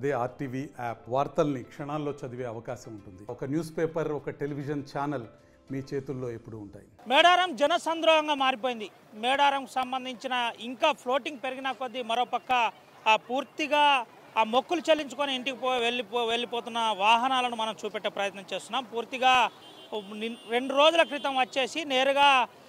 అదే RTV app వార్తల్ని క్షణాల్లో చదివే అవకాశం ఉంటుంది ఒక న్యూస్ పేపర్ ఒక టెలివిజన్ ఛానల్ మీ చేతుల్లో ఎప్పుడూ ఉంటాయి మేడారం జనసంద్రోహంగా మారిపోయింది మేడారంకు సంబంధించిన ఇంకా ఫ్లోటింగ్ పెరిగిన కొద్దీ మరోపక్క ఆ పూర్తిగా ఆ మొక్కులు చెల్లించుకొని ఇంటికి పో వెళ్ళిపో వెళ్ళిపోతున్న వాహనాలను మనం చూపెట్టే ప్రయత్నం చేస్తున్నాం పూర్తిగా నిన్- రెండు రోజుల క్రితం వచ్చేసి నేరుగా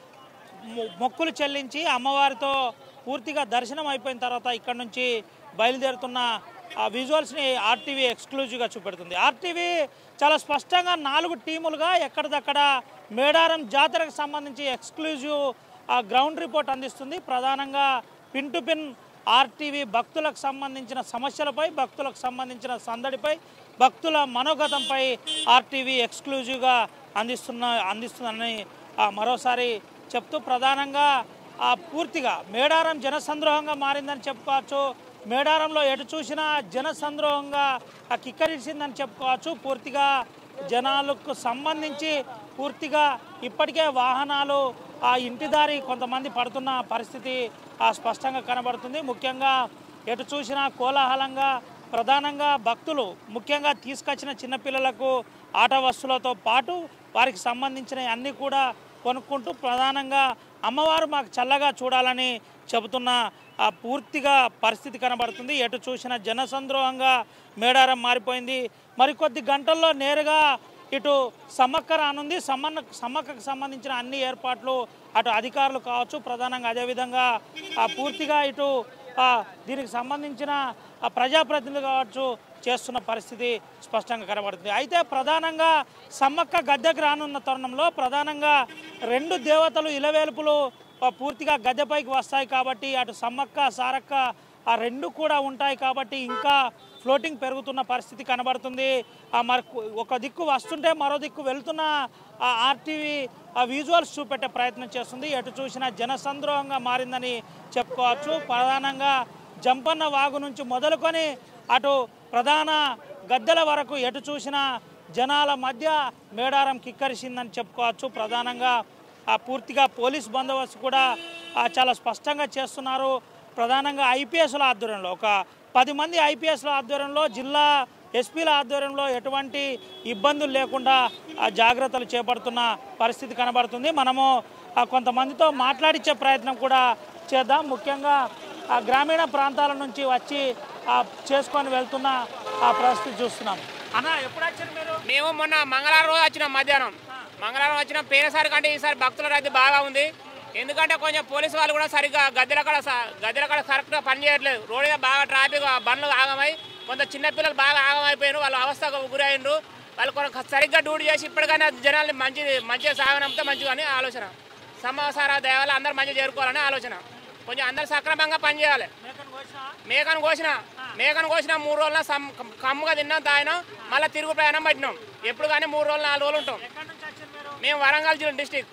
మొ- మొక్కులు చెల్లించి అమ్మవారితో పూర్తిగా దర్శనం అయిపోయిన తర్వాత ఇక్కడ నుంచి బయలుదేరుతున్న ఆ విజువల్స్ని ఆర్టీవీ ఎక్స్క్లూజివ్గా చూపెడుతుంది ఆర్టీవీ చాలా స్పష్టంగా నాలుగు టీములుగా ఎక్కడిదక్కడ మేడారం జాతరకు సంబంధించి ఎక్స్క్లూజివ్ ఆ గ్రౌండ్ రిపోర్ట్ అందిస్తుంది ప్రధానంగా పిన్ టు పిన్ ఆర్టీవీ భక్తులకు సంబంధించిన సమస్యలపై భక్తులకు సంబంధించిన సందడిపై భక్తుల మనోగతంపై ఆర్టీవీ ఎక్స్క్లూజివ్గా అందిస్తున్న అందిస్తుందని ఆ, మరోసారి చెప్తూ ప్రధానంగా ఆ, పూర్తిగా మేడారం జనసంద్రోహంగా మారిందని చెప్పుకోవచ్చు మేడారంలో ఎటు చూసినా జనసంద్రోహంగా ఆ, కిక్కరిసిందని చెప్పుకోవచ్చు పూర్తిగా జనాలకు సంబంధించి పూర్తిగా ఇప్పటికే వాహనాలు ఆ ఇంటి దారి కొంతమంది పడుతున్న పరిస్థితి ఆ, స్పష్టంగా కనబడుతుంది ముఖ్యంగా ఎటు చూసినా కోలాహలంగా ప్రధానంగా భక్తులు ముఖ్యంగా తీసుకొచ్చిన చిన్నపిల్లలకు ఆట వస్తువులతో పాటు వారికి సంబంధించిన అన్నీ కూడా కొనుక్కుంటూ ప్రధానంగా అమ్మవారు మాకు చల్లగా చూడాలని చెబుతున్న ఆ పూర్తిగా పరిస్థితి కనబడుతుంది ఎటు చూసిన జనసంద్రోహంగా మేడారం మారిపోయింది మరికొద్ది గంటల్లో నేరుగా ఇటు సమ్మక్క రానుంది సమ్మన్న సమ్మక్కకు సంబంధించిన అన్ని ఏర్పాట్లు అటు అధికారులు కావచ్చు ప్రధానంగా అదేవిధంగా ఆ పూర్తిగా ఇటు ఆ, దీనికి సంబంధించిన ఆ ప్రజాప్రతినిధులు కావచ్చు చేస్తున్న పరిస్థితి స్పష్టంగా కనబడుతుంది అయితే ప్రధానంగా సమ్మక్క గద్దెకు రానున్న తరుణంలో ప్రధానంగా రెండు దేవతలు ఇలవేలుపులు ఆ, పూర్తిగా గద్దెపైకి వస్తాయి కాబట్టి అటు సమ్మక్క సారక్క ఆ రెండు కూడా ఉంటాయి కాబట్టి ఇంకా ఫ్లోటింగ్ పెరుగుతున్న పరిస్థితి కనబడుతుంది ఆ మరి ఒక దిక్కు వస్తుంటే మరో దిక్కు వెళ్తున్న ఆ ఆర్టీవీ ఆ విజువల్స్ చూపెట్టే ప్రయత్నం చేస్తుంది ఎటు చూసినా జనసంద్రోహంగా మారిందని చెప్పుకోవచ్చు ప్రధానంగా జంపన్న వాగు నుంచి మొదలుకొని అటు ప్రధాన గద్దెల వరకు ఎటు చూసినా జనాల మధ్య మేడారం కిక్కరిసిందని చెప్పుకోవచ్చు ప్రధానంగా ఆ పూర్తిగా పోలీస్ బందోబస్తు కూడా ఆ, చాలా స్పష్టంగా చేస్తున్నారు ప్రధానంగా ఐపీఎస్ల ఆధ్వర్యంలో ఒక పది మంది ఐపీఎస్ల ఆధ్వర్యంలో జిల్లా ఎస్పీల ఆధ్వర్యంలో ఎటువంటి ఇబ్బందులు లేకుండా ఆ, జాగ్రత్తలు చేపడుతున్న పరిస్థితి కనబడుతుంది మనము ఆ, కొంతమందితో మాట్లాడించే ప్రయత్నం కూడా చేద్దాం ముఖ్యంగా ఆ గ్రామీణ ప్రాంతాల నుంచి వచ్చి ఆ, చేసుకొని వెళ్తున్న ఆ పరిస్థితి చూస్తున్నాం అన్న ఎప్పుడు వచ్చారు మీరు మేము మొన్న మంగళవారం రోజు వచ్చినాం మధ్యాహ్నం మంగళవారం వచ్చిన పోయినసారి కంటే ఈసారి భక్తుల రద్దీ బాగా ఉంది ఎందుకంటే కొంచెం పోలీసు వాళ్ళు కూడా సరిగ్గా గద్దెల కాడ స- గద్దెల కాడ కరెక్ట్గా పనిచేయట్లేదు రోడ్డు మీద బాగా ట్రాఫిక్ ఆ బండ్లు ఆగమై కొంత చిన్నపిల్లలు బాగా ఆగమైపోయారు వాళ్ళు అవస్థకు గురైండ్రు వాళ్ళు కొంత సరిగ్గా డ్యూటీ చేసి ఇప్పటికైనా జనాల్ని మంచి మంచిగా సాగనంపితే మంచిగా అని ఆలోచన సమాచార దయాలు అందరూ మంచిగా చేరుకోవాలని ఆలోచన కొంచెం అందరు సక్రమంగా పనిచేయాలి మేకను కోసినావా? మేకను కోసిన మేకను కోసిన మూడు రోజుల సమ్- కమ్ముగా తిన్నాం తాగినాం మళ్ళీ తిరుగు ప్రయాణం పట్టినాం ఎప్పుడు కానీ మూడు రోజులు నాలుగు రోజులు ఉంటాం ఎక్కడి నుంచి వచ్చారు మీరు మేము వరంగల్ జిల్లా డిస్టిక్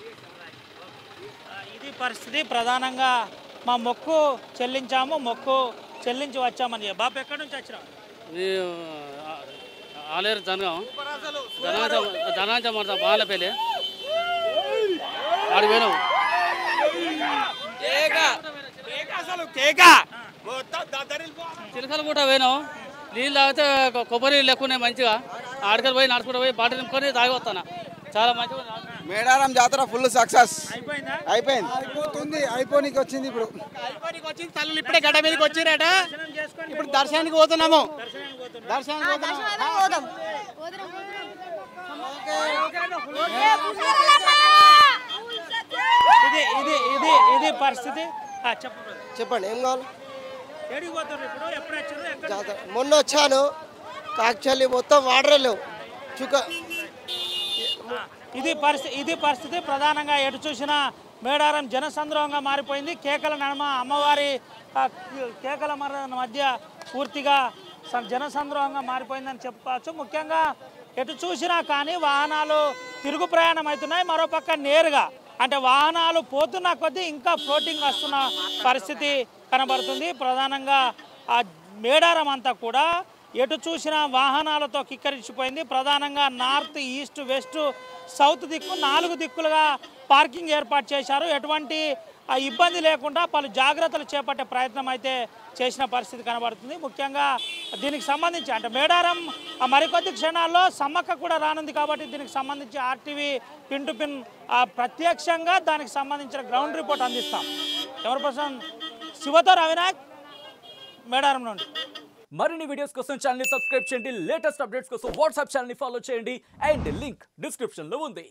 ఆ, ఇది పరిస్థితి ప్రధానంగా మా మొక్కు చెల్లించాము మొక్కు చెల్లించి వచ్చామని చెప్పి. బాబు ఎక్కడి నుంచి వచ్చినావు ఇది ఆ, ఆలేరు జనగాం జనాంచ జనాంచ మడతాం బాలపల్లి ఆడు పోయినావు చిలకలు కూడా పోయినాం నీళ్ళు తాగితే కొ- కొబ్బరి నీళ్ళు ఎక్కువ ఉన్నాయి మంచిగా ఆడికలు పోయి నడుచుకుంటూ పోయి బాట నింపుకొని తాగి వస్తాను చాలా మంచిగా ఉంది. మేడారం జాతర ఫుల్ సక్సెస్ అయిపోయిందా అయిపోయింది అయిపోతుంది అయిపోనికి వచ్చింది ఇప్పుడు వచ్చింది తల్లు ఇప్పుడే గడ్డ మీదకి వచ్చిరట దర్శనం చేసుకొని ఇప్పుడు దర్శనానికి పోతున్నాము దర్శనానికి పోతున్నారు. దర్శనానికి పోతున్నాము ఇది ఇది ఇది ఇది పరిస్థితి ఆ, చెప్పు brother. చెప్పండి ఏం కావాలి ఏడికి పోతున్నారు ఇప్పుడు ఎప్పుడు వచ్చారు ఎక్కడ జాతర మొన్న వచ్చాను యాక్చువల్లీ మొత్తం వాటర్ లేవు చుక్క ఇది పరిస్థితి ఇది పరిస్థితి ప్రధానంగా ఎటు చూసినా మేడారం జనసంద్రోహంగా మారిపోయింది కేకల నడమ అమ్మవారి ఆ, కేకల మర మధ్య పూర్తిగా స- జనసంద్రోహంగా మారిపోయిందని చెప్పుకోవచ్చు ముఖ్యంగా ఎటు చూసినా కానీ వాహనాలు తిరుగు ప్రయాణం అవుతున్నాయి మరోపక్క నేరుగా అంటే వాహనాలు పోతున్న కొద్దీ ఇంకా ఫ్లోటింగ్ వస్తున్న పరిస్థితి కనబడుతుంది ప్రధానంగా ఆ మేడారం అంతా కూడా ఎటు చూసినా వాహనాలతో కిక్కరించిపోయింది ప్రధానంగా నార్త్ ఈస్ట్ వెస్ట్ సౌత్ దిక్కు నాలుగు దిక్కులుగా పార్కింగ్ ఏర్పాటు చేశారు ఎటువంటి ఆ ఇబ్బంది లేకుండా పలు జాగ్రత్తలు చేపట్టే ప్రయత్నం అయితే చేసిన పరిస్థితి కనబడుతుంది ముఖ్యంగా దీనికి సంబంధించి అంటే మేడారం ఆ మరికొద్ది క్షణాల్లో సమ్మక్క కూడా రానుంది కాబట్టి దీనికి సంబంధించి ఆర్టీవీ పిన్ టు పిన్ ఆ, ప్రత్యక్షంగా దానికి సంబంధించిన గ్రౌండ్ రిపోర్ట్ అందిస్తాం ఎవరి పర్సన్ శివతో రవినాయక్ మేడారం నుండి మరిన్ని వీడియోస్ కోసం ఛానల్ సబ్స్క్రైబ్ చేయండి లేటెస్ట్ అప్డేట్స్ కోసం వాట్సాప్ ఛానల్ ఫాలో చేయండి అండ్ లింక్ డిస్క్రిప్షన్ లో ఉంది